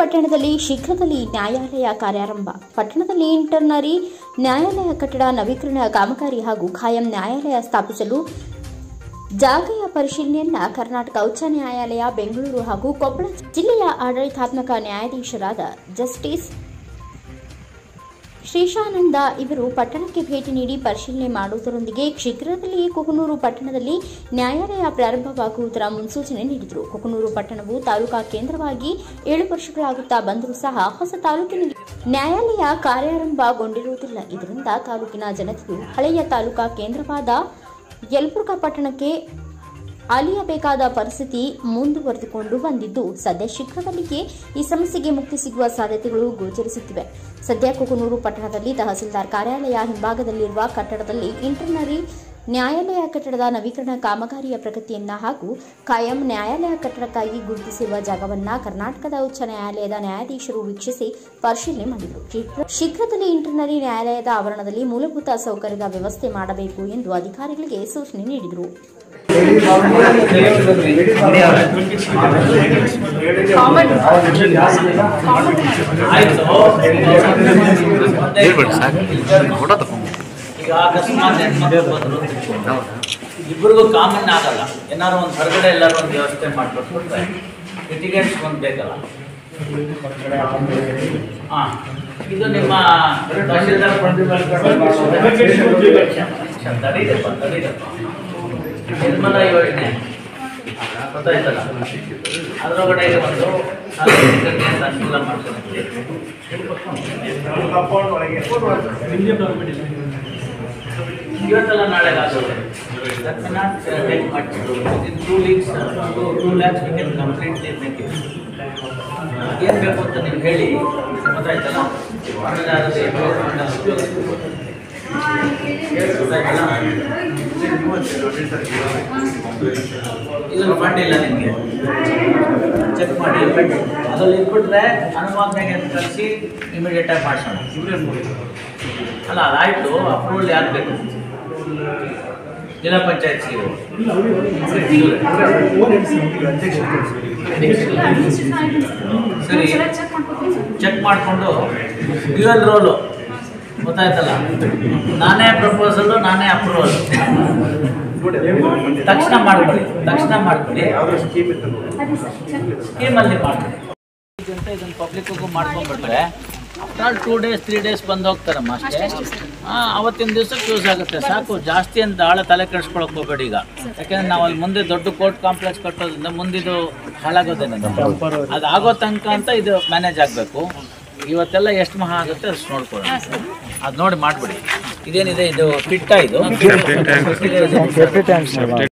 ಪಟ್ಟಣದಲ್ಲಿ ಶೀಘ್ರದಲ್ಲಿ ನ್ಯಾಯಾಲಯ ಕಾರ್ಯಾರಂಭ ಪಟ್ಟಣದಲ್ಲಿ ಇಂಟರ್ನರಿ ನ್ಯಾಯಾಲಯ ಕಟ್ಟಡ ನವೀಕರಣ ಕಾಮಗಾರಿ ಹಾಗೂ ಖಾಯಂ ನ್ಯಾಯಾಲಯ ಸ್ಥಾಪಿಸಲು ಜಾಗೆಯ ಪರಿಶೀಲನೆಯನ್ನ ಕರ್ನಾಟಕ ಉಚ್ಚ ನ್ಯಾಯಾಲಯ ಬೆಂಗಳೂರು ಹಾಗೂ ಕೊಪ್ಪಳ ಜಿಲ್ಲೆಯ ಆಡಳಿತಾತ್ಮಕ ನ್ಯಾಯಾಧೀಶರಾದ ಜಸ್ಟಿಸ್ ಶ್ರೀಶಾನಂದ ಇವರು ಪಟ್ಟಣಕ್ಕೆ ಭೇಟಿ ನೀಡಿ ಪರಿಶೀಲನೆ ಮಾಡುವುದರೊಂದಿಗೆ ಶೀಘ್ರದಲ್ಲಿಯೇ ಕುಕನೂರು ಪಟ್ಟಣದಲ್ಲಿ ನ್ಯಾಯಾಲಯ ಪ್ರಾರಂಭವಾಗುವುದರ ಮುನ್ಸೂಚನೆ ನೀಡಿದರು ಕುಕನೂರು ಪಟ್ಟಣವು ತಾಲೂಕಾ ಕೇಂದ್ರವಾಗಿ ಏಳು ವರ್ಷಗಳಾಗುತ್ತಾ ಬಂದರೂ ಸಹ ಹೊಸ ತಾಲೂಕಿನಲ್ಲಿ ನ್ಯಾಯಾಲಯ ಕಾರ್ಯಾರಂಭಗೊಂಡಿರುವುದಿಲ್ಲ ಇದರಿಂದ ತಾಲೂಕಿನ ಜನತೆಯು ಹಳೆಯ ತಾಲೂಕಾ ಕೇಂದ್ರವಾದ ಯಲಬುರ್ಗಾ ಪಟ್ಟಣಕ್ಕೆ ಅಲಿಯಬೇಕಾದ ಪರಿಸ್ಥಿತಿ ಮುಂದುವರೆದುಕೊಂಡು ಬಂದಿದ್ದು ಸದ್ಯ ಶೀಘ್ರದಲ್ಲಿಯೇ ಈ ಸಮಸ್ಯೆಗೆ ಮುಕ್ತಿ ಸಿಗುವ ಸಾಧ್ಯತೆಗಳು ಗೋಚರಿಸುತ್ತಿವೆ ಸದ್ಯ ಕುಕನೂರು ಪಟ್ಟಣದಲ್ಲಿ ತಹಸೀಲ್ದಾರ್ ಕಾರ್ಯಾಲಯ ಹಿಂಭಾಗದಲ್ಲಿರುವ ಕಟ್ಟಡದಲ್ಲಿ ಇಂಟರ್ನರಿ ನ್ಯಾಯಾಲಯ ಕಟ್ಟಡದ ನವೀಕರಣ ಕಾಮಗಾರಿಯ ಪ್ರಗತಿಯನ್ನ ಹಾಗೂ ಕಾಯಂ ನ್ಯಾಯಾಲಯ ಕಟ್ಟಡಕ್ಕಾಗಿ ಗುರುತಿಸಿರುವ ಜಾಗವನ್ನ ಕರ್ನಾಟಕದ ಉಚ್ಚ ನ್ಯಾಯಾಲಯದ ನ್ಯಾಯಾಧೀಶರು ವೀಕ್ಷಿಸಿ ಪರಿಶೀಲನೆ ಮಾಡಿದರು ಶೀಘ್ರ- ಶೀಘ್ರದಲ್ಲೇ ಇಂಟರ್ನರಿ ನ್ಯಾಯಾಲಯದ ಆವರಣದಲ್ಲಿ ಮೂಲಭೂತ ಸೌಕರ್ಯದ ವ್ಯವಸ್ಥೆ ಮಾಡಬೇಕು ಎಂದು ಅಧಿಕಾರಿಗಳಿಗೆ ಸೂಚನೆ ನೀಡಿದರು ಹೇಳ್ಬೇಡಿ ಸಾಕು ಫೋಟೋ ತಗೊಂಡು ಈಗ ಅಕಸ್ಮಾತ್ ಹೆಣ್ಮಕ್ಳು ಬಂದ್ರು ಇಬ್ಬರಿಗೂ ಕಾಮನ್ ಆಗಲ್ಲ ಏನಾದ್ರು ಒಂದು ಹೊರಗಡೆ ಎಲ್ಲಾರು ಒಂದು ವ್ಯವಸ್ಥೆ ಮಾಡ್ಕೊಟ್ಬಿಟ್ರೆ ಲಿಟಿಗೇಟ್ಸ್ ಒಂದು ಬೇಕಲ್ಲ ಹಾ ಇದು ನಿಮ್ಮ ತಹಶೀಲ್ದಾರ್ ತಡೀರಪ್ಪ ತಡೀರಪ್ಪ ನಿರ್ಮಲ ಯೋಜನೆ ಗೊತ್ತಾಯ್ತಲ್ಲ ಅದರೊಳಗಡೆ ಒಂದು ಸಾರ್ವಜನಿಕರಿಗೆ ಅಂತ ಅನುಕೂಲ ಮಾಡ್ಕೊಳ್ತೀವಿ ಇವತ್ತೆಲ್ಲ ನಾಳೆ ಆಗೋದು that may not take much in two weeks two two lakhs we can completely make it ಏನು ಬೇಕು ಅಂತ ನೀವು ಹೇಳಿ ಗೊತ್ತಾಯ್ತಲ್ಲ ಆಮೇಲೆ ಅದು ಗೊತ್ತಾಯ್ತಲ್ಲ ಇದನ್ನು ಫಂಡ್ ಇಲ್ಲ ನಿಮಗೆ ಚೆಕ್ ಮಾಡಿ ಅದ್ರಲ್ಲಿ ಇಟ್ಬಿಟ್ರೆ ಅನುವಾದನೆಗೆ ಅಂತ ಕಳಿಸಿ ಇಮಿಡಿಯೇಟ್ ಆಗಿ ಮಾಡಿಸೋಣ ಅಲ್ಲ ಅದಾಯ್ತು ಅಪ್ರೂವಲ್ ಯಾರು ಬೇಕು ಜಿಲ್ಲಾ ಪಂಚಾಯತ್ ಸಿ ಸರಿ ಚೆಕ್ ಮಾಡಿಕೊಂಡು ಡ್ಯೂಯಲ್ ರೋಲು ಗೊತ್ತಾಯ್ತಲ್ಲ ನಾನೇ ಪ್ರಪೋಸಲು ನಾನೇ ಅಪ್ರೂವಲ್ ತಕ್ಷಣ ಮಾಡ್ಕೊಳ್ಳಿ ತಕ್ಷಣ ಮಾಡ್ಕೊಳ್ಳಿ ಸ್ಕೀಮಲ್ಲಿ ಮಾಡ್ಕೊಳ್ಳಿ ಅಂತ ಇದನ್ನು ಪಬ್ಲಿಕ್ಗೂ ಮಾಡ್ಕೊಂಡ್ಬಿಟ್ರೆ after two days three days ಬಂದು ಹೋಗ್ತಾರಮ್ಮ ಅಷ್ಟೇ ಹಾಂ ಅವತ್ತಿನ ದಿವಸಕ್ಕೆ ಯೂಸ್ ಆಗುತ್ತೆ ಸಾಕು ಜಾಸ್ತಿ ಅಂತ ಆಳ ತಲೆ ಕೆಡಿಸ್ಕೊಳಕ್ ಹೋಗ್ಬೇಡಿ ಈಗ ಯಾಕೆಂದ್ರೆ ನಾವು ಅಲ್ಲಿ ಮುಂದೆ ದೊಡ್ಡ ಕೋರ್ಟ್ ಕಾಂಪ್ಲೆಕ್ಸ್ ಕಟ್ಟೋದ್ರಿಂದ ಮುಂದಿದು ಹಾಳಾಗೋದೇನೆ ಅದು ಆಗೋ ತನಕ ಅಂತ ಇದು ಮ್ಯಾನೇಜ್ ಆಗಬೇಕು ಇವತ್ತೆಲ್ಲ ಎಷ್ಟು ಮಹಾ ಆಗುತ್ತೆ ಅಷ್ಟು ನೋಡ್ಕೊಳ್ಳೋಣ ಅದು ನೋಡಿ ಮಾಡ್ಬಿಡಿ ಇದೇನಿದೆ ಇದು ಪಿಟ್ಟ ಇದು